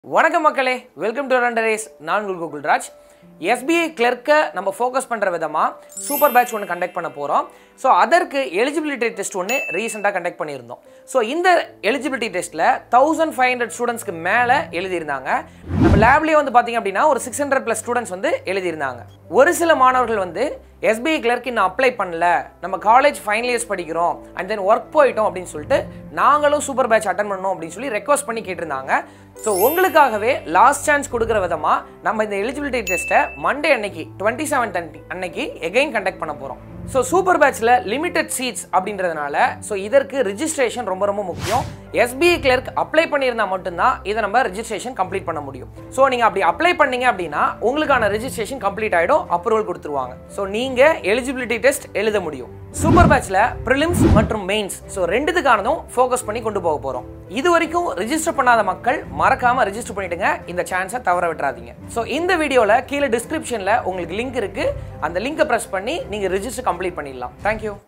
வணக்கம் மக்களே welcome to ரண்டர் race நான் உங்கள் கோகுல்ராஜ் எஸ்பிஐ கிளர்க்கை நம்ம ஃபோக்கஸ் பண்ணுற விதமாக சூப்பர் பேட்ச் ஒன்று கண்டக்ட் பண்ண போகிறோம் ஸோ அதற்கு எலிஜிபிலிட்டி டெஸ்ட் ஒன்று ரீசெண்டாக கண்டக்ட் பண்ணியிருந்தோம் ஸோ இந்த எலிஜிபிலிட்டி டெஸ்ட்டில் தௌசண்ட் ஃபைவ் ஹண்ட்ரட் ஸ்டூடெண்ட்ஸ்க்கு மேலே எழுதியிருந்தாங்க நம்ம லேப்லேயே வந்து பார்த்தீங்க அப்படின்னா ஒரு சிக்ஸ் ஹண்ட்ரட் ப்ளஸ் ஸ்டூடெண்ட்ஸ் வந்து எழுதியிருந்தாங்க ஒரு சில மாணவர்கள் வந்து எஸ்பிஐ கிளர்க் இன்னும் அப்ளை பண்ணல நம்ம காலேஜ் ஃபைனல் இயர்ஸ் படிக்கிறோம் அண்ட் தென் ஒர்க் போயிட்டோம் அப்படின்னு சொல்லிட்டு நாங்களும் சூப்பர் பேட்ச் அட்டன் பண்ணோம் அப்படின்னு சொல்லி ரெக்வஸ்ட் பண்ணி கேட்டிருந்தாங்க ஸோ உங்களுக்காகவே லாஸ்ட் சான்ஸ் கொடுக்குற விதமாக நம்ம இந்த எலிஜிபிலிட்டி டெஸ்ட்டை மண்டே அன்னைக்கு டுவெண்ட்டி செவன்த் அன்னைக்கு எகைன் கண்டக்ட் பண்ண போகிறோம் ஸோ சூப்பர் பேட்ச்சில் லிமிடெட் சீட்ஸ் அப்படின்றதுனால ஸோ இதற்கு ரிஜிஸ்ட்ரேஷன் ரொம்ப ரொம்ப முக்கியம் எஸ்பிஐ கிளர்க் அப்ளை பண்ணியிருந்தா மட்டும்தான் இதை நம்ம ரிஜிஸ்ட்ரேஷன் கம்ப்ளீட் பண்ண முடியும் ஸோ நீங்கள் அப்படி அப்ளை பண்ணீங்க அப்படின்னா உங்களுக்கான ரிஜிஸ்ட்ரேஷன் கம்ப்ளீட் ஆகிடும் அப்ரூவல் கொடுத்துருவாங்க ஸோ நீங்கள் எலிஜிபிலிட்டி டெஸ்ட் எழுத முடியும் சூப்பர் பேட்ச்ல ப்ரிலிம்ஸ் மற்றும் மெயின்ஸ் ஸோ ரெண்டுத்துக்கானதும் ஃபோக்கஸ் பண்ணி கொண்டு போக போகிறோம் இது வரைக்கும் ரிஜிஸ்டர் பண்ணாத மக்கள் மறக்காம ரெஜிஸ்டர் பண்ணிடுங்க இந்த சான்ஸை தவற விட்டுறாதீங்க ஸோ இந்த வீடியோவில் கீழே டிஸ்கிரிப்ஷனில் உங்களுக்கு லிங்க் இருக்கு அந்த லிங்கை ப்ரெஸ் பண்ணி நீங்கள் ரிஜிஸ்டர் கம்ப்ளீட் பண்ணிடலாம் தேங்க்யூ